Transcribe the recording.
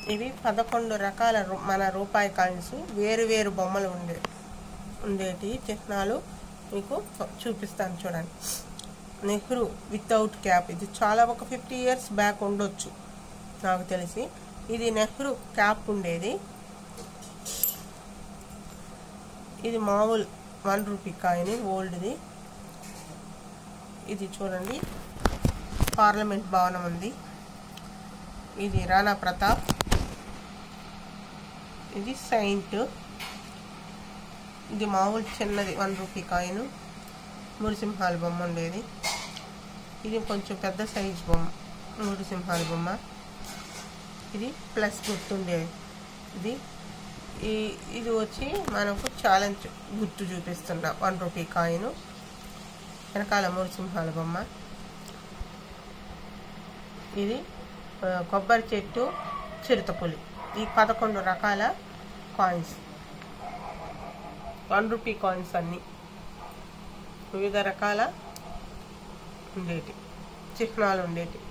ఇవి పదకొండు రకాల రు- మన రూపాయి కాయిన్స్ వేరు వేరు బొమ్మలు ఉండే ఉండేటి చిహ్నాలు మీకు చూపిస్తాను చూడండి నెహ్రూ వితౌట్ క్యాప్ ఇది చాలా ఒక ఫిఫ్టీ ఇయర్స్ బ్యాక్ ఉండొచ్చు నాకు తెలిసి ఇది నెహ్రూ క్యాప్ ఉండేది ఇది మామూలు వన్ రూపీ కాయిన్ ఓల్డ్ది ఇది చూడండి పార్లమెంట్ భవనం ఉంది ఇది రాణా ప్రతాప్ ఇది సైంట్ ఇది మామూలు చిన్నది వన్ రూపీ కాయిన్ మురిసింహాల బొమ్మ ఉండేది ఇది కొంచెం పెద్ద సైజ్ బొమ్మ మురిసింహాల బొమ్మ ఇది ప్లస్ గుర్తుండేది ఇది ఈ ఇది వచ్చి మనకు ఛాలెంజ్ గుర్తు చూపిస్తున్న వన్ రూపీ కాయిన్ వెనకాల మూడు సింహాల బొమ్మ ఇది ఆ, కొబ్బరి చెట్టు చిరుతపులి ఈ పదకొండు రకాల కాయిన్స్ వన్ రూపీ కాయిన్స్ అన్నీ వివిధ రకాల ఉండేటి చిహ్నాలు ఉండేటి